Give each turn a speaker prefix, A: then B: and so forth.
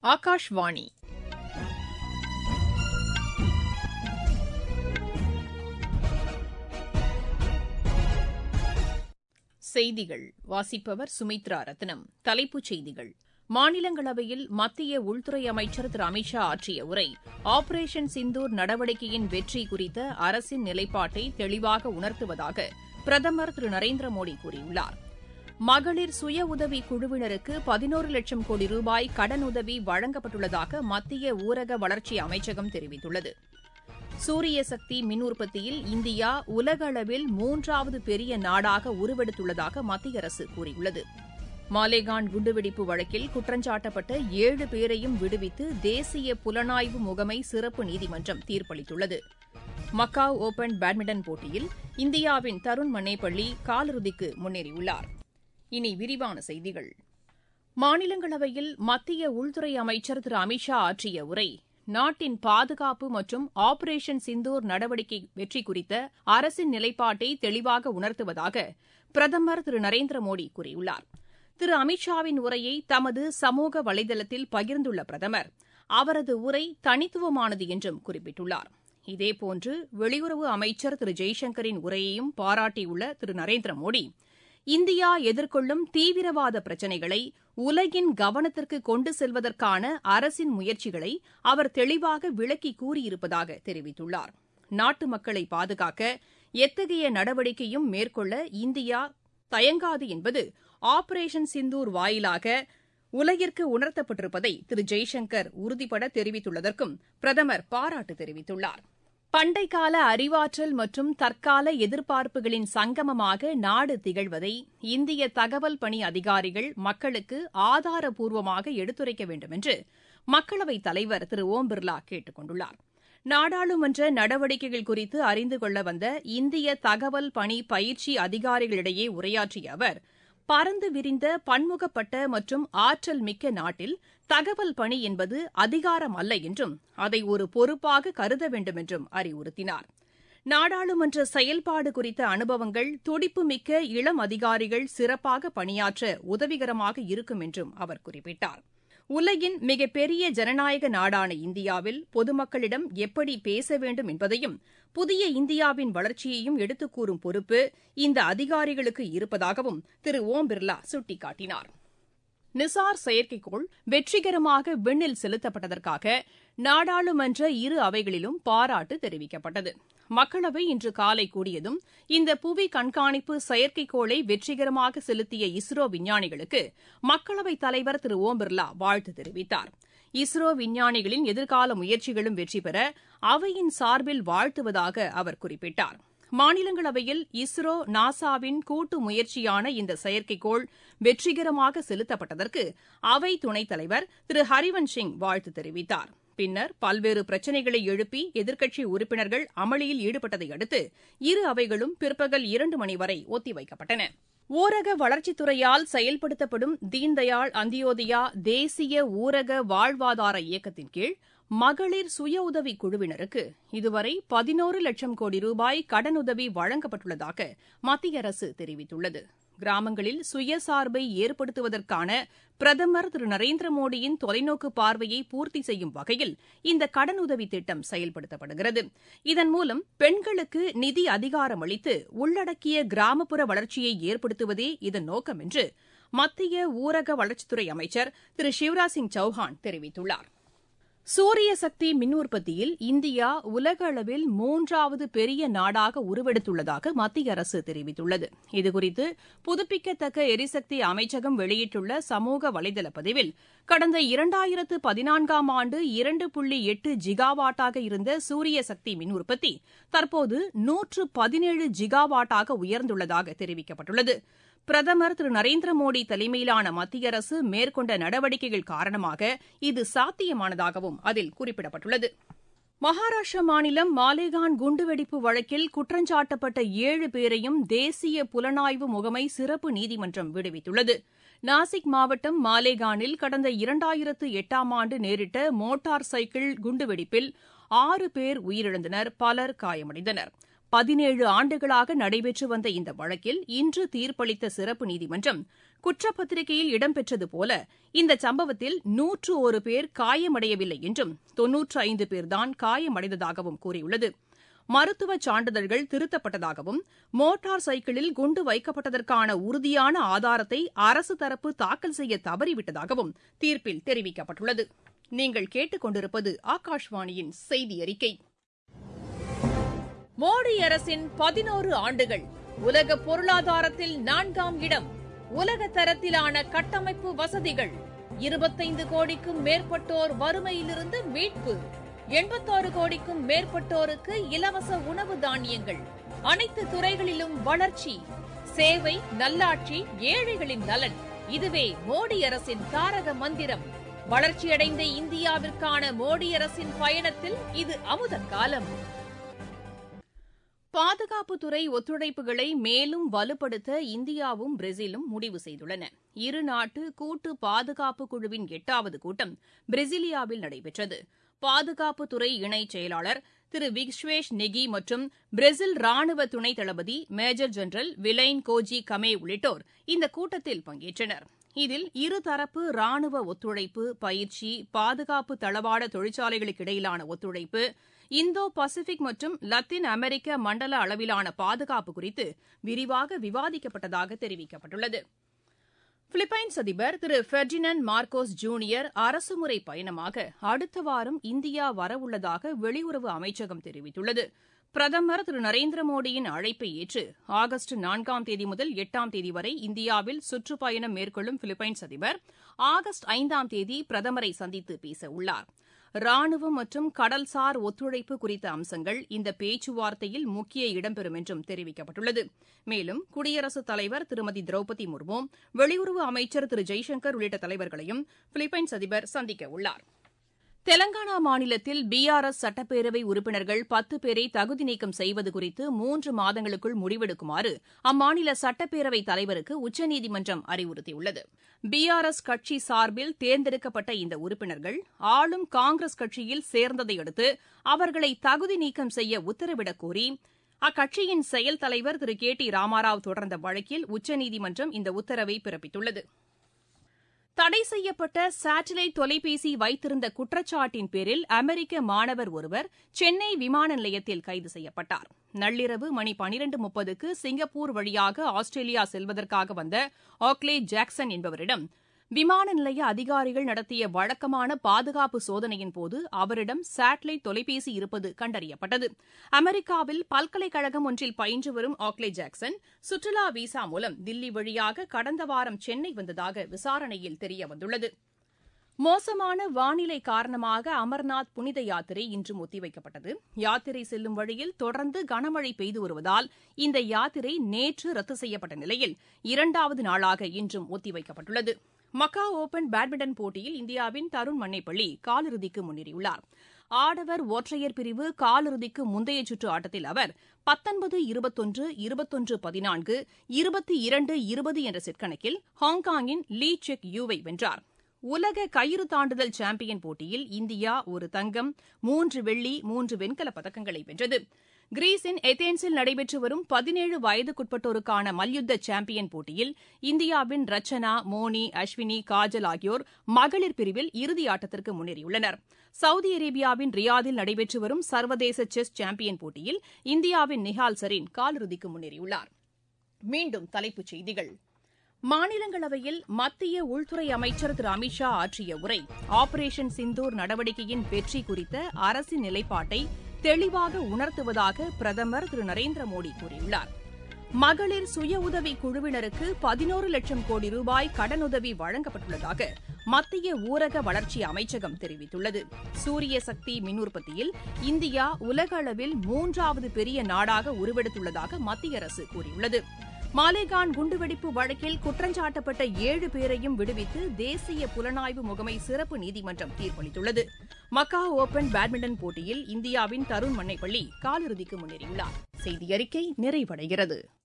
A: ஆகாஷ்வாணி செய்திகள் வாசிப்பவர் சுமித்ரா ரத்னம் தலைப்புச் செய்திகள் மாநிலங்களவையில் மத்திய உள்துறை அமைச்சர் திரு அமித் ஷா ஆற்றிய உரை ஆபரேஷன் சிந்தூர் நடவடிக்கையின் வெற்றி குறித்த அரசின் நிலைப்பாட்டை தெளிவாக உணர்த்துவதாக பிரதமர் திரு நரேந்திர மோடி கூறியுள்ளார் மகளிர் சுய உதவி குழுவினருக்கு பதினோரு லட்சம் கோடி ரூபாய் கடனுதவி வழங்கப்பட்டுள்ளதாக மத்திய ஊரக வளர்ச்சி அமைச்சகம் தெரிவித்துள்ளது சூரிய சக்தி மின் உற்பத்தியில் இந்தியா உலக அளவில் மூன்றாவது பெரிய நாடாக உருவெடுத்துள்ளதாக மத்திய அரசு கூறியுள்ளது மாலேகான் குண்டுவெடிப்பு வழக்கில் குற்றஞ்சாட்டப்பட்ட ஏழு பேரையும் விடுவித்து தேசிய புலனாய்வு முகமை சிறப்பு நீதிமன்றம் தீர்ப்பளித்துள்ளது மக்காவ் ஓபன் பேட்மிண்டன் போட்டியில் இந்தியாவின் தருண் மன்னேபள்ளி காலிறுதிக்கு முன்னேறியுள்ளார் இனி விரிவான செய்திகள் மாநிலங்களவையில் மத்திய உள்துறை அமைச்சர் திரு அமித் ஷா ஆற்றிய உரை நாட்டின் பாதுகாப்பு மற்றும் ஆபரேஷன் சிந்தூர் நடவடிக்கை வெற்றி குறித்த அரசின் நிலைப்பாட்டை தெளிவாக உணர்த்துவதாக பிரதமர் திரு நரேந்திர மோடி கூறியுள்ளார் திரு அமித் ஷாவின் உரையை தமது சமூக வலைதளத்தில் பகிர்ந்துள்ள பிரதமர் அவரது உரை தனித்துவமானது என்றும் குறிப்பிட்டுள்ளார் இதேபோன்று வெளியுறவு அமைச்சர் திரு ஜெய்சங்கரின் உரையையும் பாராட்டியுள்ள திரு நரேந்திர மோடி இந்தியா எதிர்கொள்ளும் தீவிரவாத பிரச்சினைகளை உலகின் கவனத்திற்கு கொண்டு செல்வதற்கான அரசின் முயற்சிகளை அவர் தெளிவாக விளக்கி கூறியிருப்பதாக தெரிவித்துள்ளார் நாட்டு மக்களை பாதுகாக்க எத்தகைய நடவடிக்கையும் மேற்கொள்ள இந்தியா தயங்காது என்பது ஆபரேஷன் சிந்தூர் வாயிலாக உலகிற்கு உணர்த்தப்பட்டிருப்பதை திரு ஜெய்சங்கர் உறுதிபட தெரிவித்துள்ளதற்கும் பிரதமர் பாராட்டு தெரிவித்துள்ளார் பண்டைக்கால அறிவாற்றல் மற்றும் தற்கால எதிர்பார்ப்புகளின் சங்கமமாக நாடு திகழ்வதை இந்திய தகவல் பணி அதிகாரிகள் மக்களுக்கு ஆதாரப்பூர்வமாக எடுத்துரைக்க வேண்டும் என்று மக்களவைத் தலைவர் திரு ஓம் பிர்லா கேட்டுக் கொண்டுள்ளார் நாடாளுமன்ற நடவடிக்கைகள் குறித்து அறிந்து கொள்ள வந்த இந்திய தகவல் பணி பயிற்சி அதிகாரிகளிடையே உரையாற்றிய அவர் பறந்து விரிந்த பன்முகப்பட்ட மற்றும் ஆற்றல் மிக்க நாட்டில் தகவல் பணி என்பது அதிகாரம் அல்ல என்றும் அதை ஒரு பொறுப்பாக கருத வேண்டும் என்றும் அறிவுறுத்தினார் நாடாளுமன்ற செயல்பாடு குறித்த அனுபவங்கள் துடிப்புமிக்க இளம் அதிகாரிகள் சிறப்பாக பணியாற்ற உதவிகரமாக இருக்கும் என்றும் அவர் குறிப்பிட்டார் உலகின் மிகப்பெரிய ஜனநாயக நாடான இந்தியாவில் பொதுமக்களிடம் எப்படி பேச வேண்டும் என்பதையும் புதிய இந்தியாவின் வளர்ச்சியையும் எடுத்துக் கூறும் பொறுப்பு இந்த அதிகாரிகளுக்கு இருப்பதாகவும் திரு ஓம் பிர்லா சுட்டிக்காட்டினார் நிசார் செயற்கைக்கோள் வெற்றிகரமாக விண்ணில் செலுத்தப்பட்டதற்காக நாடாளுமன்ற இரு அவைகளிலும் பாராட்டு தெரிவிக்கப்பட்டது மக்களவை இன்று காலை கூடியதும் இந்த புவி கண்காணிப்பு செயற்கைக்கோளை வெற்றிகரமாக செலுத்திய இஸ்ரோ விஞ்ஞானிகளுக்கு மக்களவைத் தலைவர் திரு ஓம் பிர்லா வாழ்த்து தெரிவித்தார் இஸ்ரோ விஞ்ஞானிகளின் எதிர்கால முயற்சிகளும் வெற்றி பெற அவையின் சார்பில் வாழ்த்துவதாக அவர் குறிப்பிட்டார் மாநிலங்களவையில் இஸ்ரோ நாசாவின் கூட்டு முயற்சியான இந்த செயற்கைக்கோள் வெற்றிகரமாக செலுத்தப்பட்டதற்கு அவை துணைத் தலைவர் திரு ஹரிவன்ஷ் சிங் வாழ்த்து தெரிவித்தார் பின்னர் பல்வேறு பிரச்சினைகளை எழுப்பி எதிர்க்கட்சி உறுப்பினர்கள் அமளியில் ஈடுபட்டதை அடுத்து இரு அவைகளும் பிற்பகல் இரண்டு மணி வரை ஒத்திவைக்கப்பட்டன ஊரக வளர்ச்சித்துறையால் செயல்படுத்தப்படும் தீன்தயாள் அந்தியோதயா தேசிய ஊரக வாழ்வாதார இயக்கத்தின் கீழ் மகளிர் சுய உதவி குழுவினருக்கு இதுவரை பதினோரு லட்சம் கோடி ரூபாய் கடனுதவி வழங்கப்பட்டுள்ளதாக மத்திய அரசு தெரிவித்துள்ளது கிராமங்களில் சுயசார்பை ஏற்படுத்துவதற்கான பிரதமர் திரு நரேந்திர மோடியின் தொலைநோக்கு பார்வையை பூர்த்தி செய்யும் வகையில் இந்த கடனுதவி திட்டம் செயல்படுத்தப்படுகிறது இதன் மூலம் பெண்களுக்கு நிதி அதிகாரம் அளித்து உள்ளடக்கிய கிராமப்புற வளர்ச்சியை ஏற்படுத்துவதே இதன் நோக்கம் என்று மத்திய ஊரக வளர்ச்சித்துறை அமைச்சர் திரு சிவராஜ் சிங் சௌஹான் தெரிவித்துள்ளார் சூரிய சக்தி மின் உற்பத்தியில் இந்தியா உலக அளவில் மூன்றாவது பெரிய நாடாக உருவெடுத்துள்ளதாக மத்திய அரசு தெரிவித்துள்ளது இதுகுறித்து புதுப்பிக்கத்தக்க எரிசக்தி அமைச்சகம் வெளியிட்டுள்ள சமூக வலைதள பதிவில் கடந்த இரண்டாயிரத்து பதினான்காம் ஆண்டு இரண்டு புள்ளி எட்டு ஜிகாவாட்டாக இருந்த சூரிய சக்தி மின் உற்பத்தி தற்போது நூற்று பதினேழு ஜிகாவாட்டாக உயர்ந்துள்ளதாக தெரிவிக்கப்பட்டுள்ளது பிரதமர் திரு நரேந்திர மோடி தலைமையிலான மத்திய அரசு மேற்கொண்ட நடவடிக்கைகள் காரணமாக இது சாத்தியமானதாகவும் அதில் குறிப்பிடப்பட்டுள்ளது மகாராஷ்டிரா மாநிலம் மாலேகான் குண்டுவெடிப்பு வழக்கில் குற்றஞ்சாட்டப்பட்ட ஏழு பேரையும் தேசிய புலனாய்வு முகமை சிறப்பு நீதிமன்றம் விடுவித்துள்ளது நாசிக் மாவட்டம் மாலேகானில் கடந்த இரண்டாயிரத்து எட்டாம் ஆண்டு நேரிட்ட மோட்டார் சைக்கிள் குண்டுவெடிப்பில் ஆறு பேர் உயிரிழந்தனர் பலர் காயமடைந்தனர் பதினேழு ஆண்டுகளாக நடைபெற்று வந்த இந்த வழக்கில் இன்று தீர்ப்பளித்த சிறப்பு நீதிமன்றம் குற்றப்பத்திரிகையில் இடம்பெற்றது போல இந்த சம்பவத்தில் நூற்று ஒரு பேர் காயமடையவில்லை என்றும் தொன்னூற்று ஐந்து பேர்தான் காயமடைந்ததாகவும் கூறியுள்ளது மருத்துவ சான்றிதழ்கள் திருத்தப்பட்டதாகவும் மோட்டார் சைக்கிளில் குண்டு வைக்கப்பட்டதற்கான உறுதியான ஆதாரத்தை அரசு தரப்பு தாக்கல் செய்ய தவறிவிட்டதாகவும் தீர்ப்பில் தெரிவிக்கப்பட்டுள்ளது நீங்கள் கேட்டுக்கொண்டிருப்பது ஆகாஷ்வாணியின் செய்தி அறிக்கை மோடி அரசின் பதினோரு ஆண்டுகள் உலக பொருளாதாரத்தில் நான்காம் இடம் உலக தரத்திலான கட்டமைப்பு வசதிகள் இருபத்தைந்து கோடிக்கும் மேற்பட்டோர் வறுமையிலிருந்து மீட்பு எண்பத்தாறு கோடிக்கும் மேற்பட்டோருக்கு இலவச உணவு தானியங்கள் அனைத்து துறைகளிலும் வளர்ச்சி சேவை நல்லாட்சி ஏழைகளின் நலன் இதுவே மோடி அரசின் தாரக மந்திரம் வளர்ச்சியடைந்த இந்தியாவிற்கான மோடி அரசின் பயணத்தில் இது அமுத காலம் பாதுகாப்புத்துறை ஒத்துழைப்புகளை மேலும் வலுப்படுத்த இந்தியாவும் பிரேசிலும் முடிவு செய்துள்ளன இரு நாட்டு கூட்டு பாதுகாப்பு குழுவின் எட்டாவது கூட்டம் பிரேசிலியாவில் நடைபெற்றது பாதுகாப்புத்துறை இணைச் செயலாளர் திரு விஸ்வேஷ் நெகி மற்றும் பிரேசில் ராணுவ துணை தளபதி மேஜர் ஜெனரல் விலைன் கோஜி கமே உள்ளிட்டோர் இந்த கூட்டத்தில் பங்கேற்றனர் இதில் இருதரப்பு ராணுவ ஒத்துழைப்பு பயிற்சி பாதுகாப்பு தளவாட தொழிற்சாலைகளுக்கு இடையிலான ஒத்துழைப்பு இந்தோ பசிபிக் மற்றும் லத்தீன் அமெரிக்க மண்டல அளவிலான பாதுகாப்பு குறித்து விரிவாக விவாதிக்கப்பட்டதாக தெரிவிக்கப்பட்டுள்ளது பிலிப்பைன்ஸ் அதிபர் திரு பெர்டினன் மார்கோஸ் ஜூனியர் அரசுமுறை பயணமாக அடுத்த வாரம் இந்தியா வரவுள்ளதாக வெளியுறவு அமைச்சகம் தெரிவித்துள்ளது பிரதமர் திரு நரேந்திர மோடியின் அழைப்பை ஏற்று ஆகஸ்ட் நான்காம் தேதி முதல் எட்டாம் தேதி வரை இந்தியாவில் சுற்றுப்பயணம் மேற்கொள்ளும் பிலிப்பைன்ஸ் அதிபர் ஆகஸ்ட் ஐந்தாம் தேதி பிரதமரை சந்தித்து பேச உள்ளார் ராணுவம் மற்றும் கடல்சார் ஒத்துழைப்பு குறித்த அம்சங்கள் இந்த பேச்சுவார்த்தையில் முக்கிய இடம்பெறும் என்றும் தெரிவிக்கப்பட்டுள்ளது மேலும் குடியரசுத் தலைவர் திருமதி திரௌபதி முர்மு வெளியுறவு அமைச்சர் திரு ஜெய்சங்கர் உள்ளிட்ட தலைவர்களையும் பிலிப்பைன்ஸ் அதிபர் சந்திக்க உள்ளார் தெலங்கானா மாநிலத்தில் பிஆர்எஸ் சட்டப்பேரவை உறுப்பினர்கள் பத்து பேரை தகுதி நீக்கம் செய்வது குறித்து மூன்று மாதங்களுக்குள் முடிவெடுக்குமாறு அம்மாநில சட்டப்பேரவைத் தலைவருக்கு உச்சநீதிமன்றம் அறிவுறுத்தியுள்ளது பிஆர்எஸ் கட்சி சார்பில் தேர்ந்தெடுக்கப்பட்ட இந்த உறுப்பினர்கள் ஆளும் காங்கிரஸ் கட்சியில் சேர்ந்ததை அடுத்து அவர்களை தகுதி நீக்கம் செய்ய உத்தரவிடக் கோரி அக்கட்சியின் செயல் தலைவர் திரு கே டி ராமாராவ் தொடர்ந்த வழக்கில் உச்சநீதிமன்றம் இந்த உத்தரவை பிறப்பித்துள்ளது தடை செய்யப்பட்ட சேட்டலைட் தொலைபேசி வைத்திருந்த குற்றச்சாட்டின் பேரில் அமெரிக்க மாணவர் ஒருவர் சென்னை விமான நிலையத்தில் கைது செய்யப்பட்டார் நள்ளிரவு மணி பனிரண்டு முப்பதுக்கு சிங்கப்பூர் வழியாக ஆஸ்திரேலியா செல்வதற்காக வந்த ஆக்லே ஜாக்சன் என்பவரிடம் விமான நிலைய அதிகாரிகள் நடத்திய வழக்கமான பாதுகாப்பு சோதனையின்போது அவரிடம் சேட்டலைட் தொலைபேசி இருப்பது கண்டறியப்பட்டது அமெரிக்காவில் பல்கலைக்கழகம் ஒன்றில் பயின்று வரும் ஆக்லே ஜாக்சன் சுற்றுலா விசா மூலம் தில்லி வழியாக கடந்த வாரம் சென்னை வந்ததாக விசாரணையில் தெரியவந்துள்ளது மோசமான வானிலை காரணமாக அமர்நாத் புனித யாத்திரை இன்றும் ஒத்திவைக்கப்பட்டது யாத்திரை செல்லும் வழியில் தொடர்ந்து கனமழை பெய்து வருவதால் இந்த யாத்திரை நேற்று ரத்து செய்யப்பட்ட நிலையில் இரண்டாவது நாளாக இன்றும் ஒத்திவைக்கப்பட்டுள்ளது மக்காவ் ஓபன் பேட்மிண்டன் போட்டியில் இந்தியாவின் தருண் மன்னைப்பள்ளி காலிறுதிக்கு முன்னேறியுள்ளார் ஆடவர் ஒற்றையர் பிரிவு காலிறுதிக்கு முந்தைய சுற்று ஆட்டத்தில் அவர் பத்தொன்பது இருபத்தொன்று இருபத்தொன்று பதினான்கு இருபத்தி இரண்டு இருபது என்ற செட் கணக்கில் ஹாங்காங்கின் லீ செக் யூவை வென்றார் உலக கயிறு தாண்டுதல் சாம்பியன் போட்டியில் இந்தியா ஒரு தங்கம் மூன்று வெள்ளி மூன்று வெண்கலப் பதக்கங்களை வென்றது கிரீஸின் எத்தேன்ஸில் நடைபெற்று வரும் பதினேழு வயதுக்குட்பட்டோருக்கான மல்யுத்த சாம்பியன் போட்டியில் இந்தியாவின் ரச்சனா மோனி அஸ்வினி காஜல் ஆகியோர் மகளிர் பிரிவில் இறுதி ஆட்டத்திற்கு முன்னேறியுள்ளனர் சவுதி அரேபியாவின் ரியாதில் நடைபெற்று வரும் சர்வதேச செஸ் சாம்பியன் போட்டியில் இந்தியாவின் நிஹால் சரீன் காலிறுதிக்கு முன்னேறியுள்ளார் மீண்டும் தலைப்புச் செய்திகள் மாநிலங்களவையில் மத்திய உள்துறை அமைச்சர் திரு அமித்ஷா ஆற்றிய உரை ஆபரேஷன் சிந்தூர் நடவடிக்கையின் வெற்றி குறித்த அரசின் நிலைப்பாட்டை தெளிவாக உணர்த்துவதாக பிரதமர் திரு நரேந்திர மோடி கூறியுள்ளார் மகளிர் சுய உதவி குழுவினருக்கு பதினோரு லட்சம் கோடி ரூபாய் கடனுதவி வழங்கப்பட்டுள்ளதாக மத்திய ஊரக வளர்ச்சி அமைச்சகம் தெரிவித்துள்ளது சூரிய சக்தி மின் உற்பத்தியில் இந்தியா உலக அளவில் மூன்றாவது பெரிய நாடாக உருவெடுத்துள்ளதாக மத்திய அரசு கூறியுள்ளது மாலேகான் குண்டுவெடிப்பு வழக்கில் குற்றஞ்சாட்டப்பட்ட ஏழு பேரையும் விடுவித்து தேசிய புலனாய்வு முகமை சிறப்பு நீதிமன்றம் தீர்ப்பளித்துள்ளது மக்காவ் ஓபன் பேட்மிண்டன் போட்டியில் இந்தியாவின் தருண் மன்னைப்பள்ளி காலிறுதிக்கு முன்னேறியுள்ளார் செய்தி அறிக்கை நிறைவடைகிறது